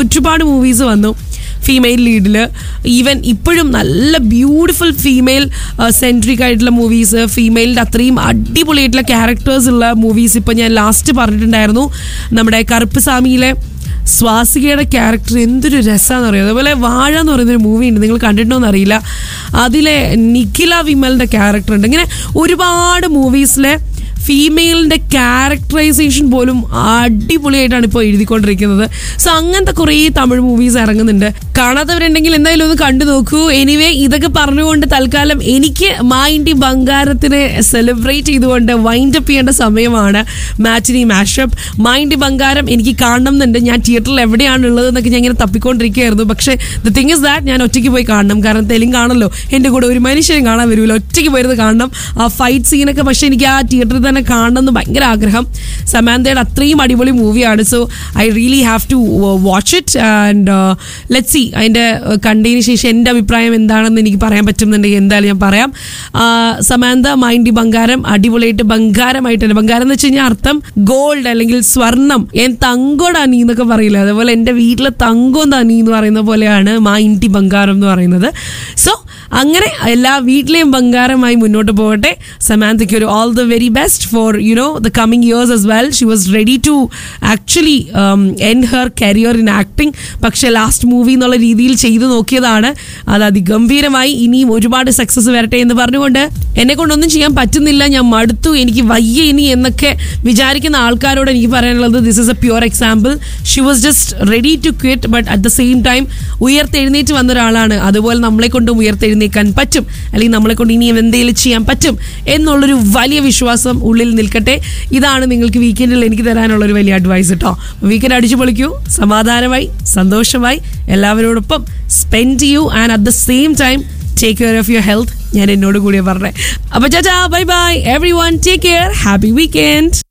ഒരുപാട് മൂവീസ് വന്നു female ലീഡിൽ even ഇപ്പോഴും നല്ല ബ്യൂട്ടിഫുൾ ഫീമെയിൽ സെൻട്രിക് ആയിട്ടുള്ള മൂവീസ് ഫീമെയിലിൻ്റെ അത്രയും അടിപൊളിയായിട്ടുള്ള ക്യാരക്ടേഴ്സ് ഉള്ള മൂവീസ് ഇപ്പം ഞാൻ ലാസ്റ്റ് പറഞ്ഞിട്ടുണ്ടായിരുന്നു നമ്മുടെ കറുപ്പ് സ്വാമിയിലെ സ്വാസികയുടെ ക്യാരക്ടർ എന്തൊരു രസമാണെന്ന് അറിയാം അതുപോലെ വാഴ എന്ന് പറയുന്നൊരു മൂവി ഉണ്ട് നിങ്ങൾ കണ്ടിട്ടുണ്ടോ എന്നറിയില്ല അതിലെ നിഖില വിമലിൻ്റെ ക്യാരക്ടർ ഉണ്ട് ഇങ്ങനെ ഒരുപാട് മൂവീസിലെ ഫീമെയിലിൻ്റെ ക്യാരക്ടറൈസേഷൻ പോലും അടിപൊളിയായിട്ടാണ് ഇപ്പോൾ എഴുതിക്കൊണ്ടിരിക്കുന്നത് സോ അങ്ങനത്തെ കുറേ തമിഴ് മൂവീസ് ഇറങ്ങുന്നുണ്ട് കാണാത്തവരുണ്ടെങ്കിൽ എന്തായാലും ഒന്ന് കണ്ടു നോക്കൂ എനിവേ ഇതൊക്കെ പറഞ്ഞുകൊണ്ട് തൽക്കാലം എനിക്ക് മായിൻറ്റി ബംഗാരത്തിനെ സെലിബ്രേറ്റ് ചെയ്തുകൊണ്ട് വൈൻഡ് അപ്പ് ചെയ്യേണ്ട സമയമാണ് മാച്ചിനി മാഷപ്പ് മൈൻഡ് ബംഗാരം എനിക്ക് കാണണം എന്നുണ്ട് ഞാൻ തിയേറ്ററിൽ എവിടെയാണ് ഉള്ളത് എന്നൊക്കെ ഞാൻ ഇങ്ങനെ തപ്പിക്കൊണ്ടിരിക്കുകയായിരുന്നു പക്ഷേ ദ തിങ് ഇസ് ദാറ്റ് ഞാൻ ഒറ്റയ്ക്ക് പോയി കാണണം കാരണം തെലുങ്കാണല്ലോ എൻ്റെ കൂടെ ഒരു മനുഷ്യനും കാണാൻ വരുമല്ലോ ഒറ്റയ്ക്ക് പോയിരുന്ന് കാണണം ആ ഫൈറ്റ് സീനൊക്കെ പക്ഷേ എനിക്ക് ആ തിയേറ്ററിൽ തന്നെ കാണണം എന്ന് ഭയങ്കര ആഗ്രഹം സമാന്തയുടെ അത്രയും അടിപൊളി മൂവിയാണ് so I really have to watch it and let see അതിൻ്റെ കണ്ടതിന് ശേഷം എൻ്റെ അഭിപ്രായം എന്താണെന്ന് എനിക്ക് പറയാൻ പറ്റുന്നുണ്ടെങ്കിൽ എന്തായാലും ഞാൻ പറയാം ആ, സമാന്ത മൈൻഡി ബംഗാരം അടിപൊളിയായിട്ട് ബംഗാരമായിട്ട് തന്നെ ബംഗാരം എന്ന് വെച്ച് കഴിഞ്ഞാൽ അർത്ഥം ഗോൾഡ് അല്ലെങ്കിൽ സ്വർണം എൻ തങ്കോടാ നീ എന്നൊക്കെ പറയില്ല അതേപോലെ എൻ്റെ വീട്ടിലെ തങ്കോം താ നീ എന്ന് പറയുന്ന പോലെയാണ് മൈൻഡി ബംഗാരം എന്ന് പറയുന്നത് സോ അങ്ങനെ എല്ലാ വീട്ടിലെയും ബംഗാരമായി മുന്നോട്ട് പോകട്ടെ സമാന്തയ്ക്ക് ഒരു all the very best for you know the coming years as well she was ready to actually end her career in acting പക്ഷെ ലാസ്റ്റ് മൂവി എന്നുള്ള രീതിയിൽ ചെയ്തു നോക്കിയതാണ് അത് അതിഗംഭീരമായി ഇനിയും ഒരുപാട് സക്സസ് വരട്ടെ എന്ന് പറഞ്ഞുകൊണ്ട് എന്നെ കൊണ്ടൊന്നും ചെയ്യാൻ പറ്റുന്നില്ല ഞാൻ മടുത്തു എനിക്ക് വയ്യ ഇനി എന്നൊക്കെ വിചാരിക്കുന്ന ആൾക്കാരോട് എനിക്ക് പറയാനുള്ളത് this is a pure example she was just ready to quit but at the same time ഉയർത്തെഴുന്നേറ്റ് വന്ന ഒരാളാണ് അതുപോലെ നമ്മളെ കൊണ്ടും ഉയർത്തെഴുന്നേക്കാൻ പറ്റും അല്ലെങ്കിൽ നമ്മളെ കൊണ്ട് ഇനിയും എന്തെങ്കിലും ചെയ്യാൻ പറ്റും എന്നുള്ളൊരു വലിയ വിശ്വാസം ഉള്ളിൽ നിൽക്കട്ടെ ഇതാണ് നിങ്ങൾക്ക് വീക്കെൻഡിൽ എനിക്ക് തരാനുള്ള ഒരു വലിയ അഡ്വൈസ് കേട്ടോ വീക്കെൻഡ് അടിച്ചു പൊളിക്കൂ സമാധാനമായി സന്തോഷമായി എല്ലാവരോടൊപ്പം സ്പെൻഡ് ചെയ്യൂ and at the same time take care of your health ഞാൻ എന്നോട് കൂടിയ പറഞ്ഞേ അപ്പൊ ചാച്ചാ bye bye everyone take care happy weekend